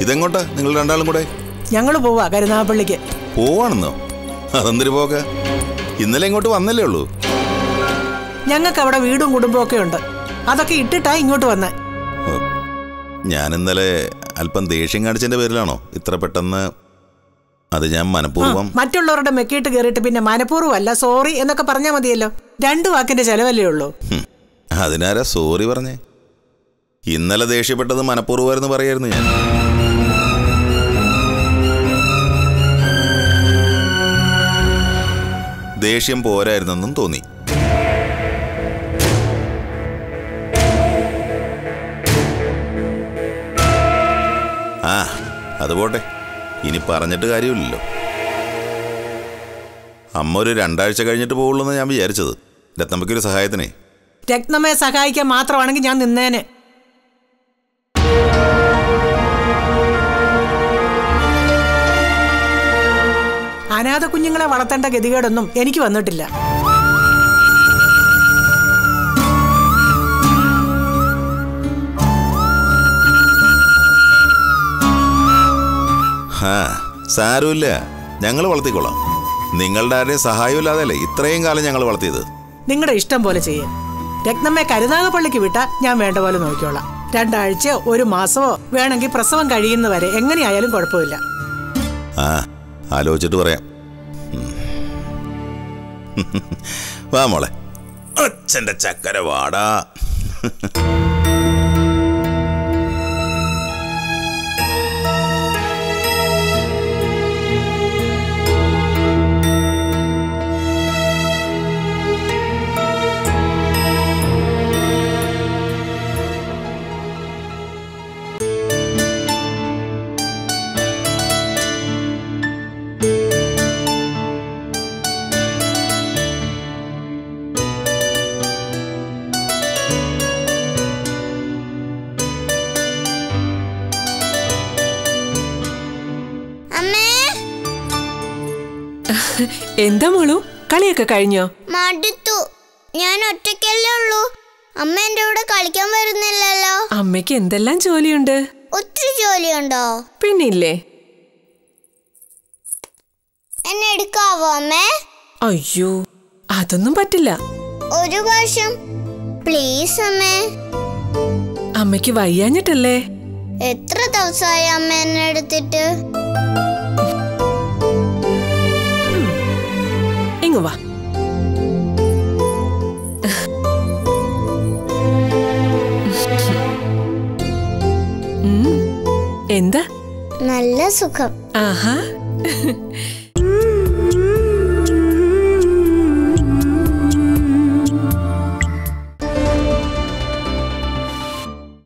ഇതെങ്ങോട്ടാ നിങ്ങൾ രണ്ടാളും കൂടെ ഞങ്ങൾ പോവാ കരുനാഗപ്പള്ളിക്ക് പോവാണെന്നോ അതെന്തൊരു പോക ഇന്നലെ ഇങ്ങോട്ട് വന്നല്ലേ ഉള്ളൂ ഞങ്ങൾക്ക് അവിടെ വീടും കുടുംബവും ഒക്കെ ഉണ്ട് അതൊക്കെ ഇട്ടിട്ടാ ഇങ്ങോട്ട് വന്നേ ഓ, ഞാൻ ഇന്നലെ അല്പം ദേഷ്യം കാണിച്ചതിന്റെ പേരിലാണോ ഇത്ര പെട്ടെന്ന് അത് ഞാൻ മനഃപൂർവ്വം മറ്റുള്ളവരുടെ മെക്കിയിട്ട് കയറിയിട്ട് പിന്നെ മനഃപൂർവ്വം അല്ല സോറി എന്നൊക്കെ പറഞ്ഞാൽ മതിയല്ലോ രണ്ടു വാക്കിന്റെ ചെലവല്ലേ ഉള്ളൂ ഹും, അതിനാരാ സോറി പറഞ്ഞേ ഇന്നലെ ദേഷ്യപ്പെട്ടത് മനഃപൂർവ്വമായിരുന്നു പറയായിരുന്നു ഞാൻ ദേഷ്യം പോരായിരുന്നെന്നും തോന്നി ആ അത് പോട്ടെ ഇനി പറഞ്ഞിട്ട് കാര്യമില്ലല്ലോ അമ്മ ഒരു രണ്ടാഴ്ച കഴിഞ്ഞിട്ട് പോകുള്ളൂ എന്ന് ഞാൻ വിചാരിച്ചത് രത്നമ്മയ്ക്കൊരു സഹായത്തിനേ രത്നമ്മയെ സഹായിക്കാൻ മാത്രമാണെങ്കിൽ ഞാൻ നിന്നേനെ അനാഥ കുഞ്ഞുങ്ങളെ വളർത്തേണ്ട ഗതികേടൊന്നും എനിക്ക് വന്നിട്ടില്ല ഹാ സാരമില്ല ഞങ്ങൾ വളർത്തിക്കൊള്ളാം നിങ്ങളുടെ ആരുടെയും സഹായമില്ലാതെ ഇത്രയും കാലം ഞങ്ങൾ വളർത്തിയത് നിങ്ങളുടെ ഇഷ്ടം പോലെ ചെയ്യേ രത്നമ്മയെ കരുനാഗപ്പള്ളിക്ക് വിട്ടാ ഞാൻ വേണ്ട പോലെ നോക്കിക്കോളാം രണ്ടാഴ്ചയോ ഒരു മാസമോ വേണമെങ്കിൽ പ്രസവം കഴിയുന്നവരെ എങ്ങനെയായാലും കുഴപ്പമില്ല ആ ആലോചിച്ചിട്ട് പറയാം ഉം. വാ മോളെ അച്ഛൻ്റെ ചക്കര വാടാ അമ്മേ എന്താ മോളു കളിയൊക്കെ കഴിഞ്ഞോ മടുത്തു ഞാൻ ഒറ്റയ്ക്കല്ലേ ഉള്ളൂ അമ്മ എന്റെ കൂടെ കളിക്കാൻ വരുന്നില്ലല്ലോ അമ്മയ്ക്ക് എന്തെല്ലാം ജോലിയുണ്ട് ഒത്തിരി ജോലിയുണ്ടോ പിന്നില്ലേ എന്നെ എടുക്കാവോ അമ്മേ അയ്യോ അതൊന്നും പറ്റില്ല ഒരു പ്രാവശ്യം പ്ലീസ് അമ്മേ അമ്മയ്ക്ക് വയ്യാഞ്ഞിട്ടല്ലേ എത്ര ദിവസമായി അമ്മ എന്നെ എടുത്തിട്ട് ഇങ്ങ് വാ ഉം, എന്താ നല്ല സുഖം ആഹാ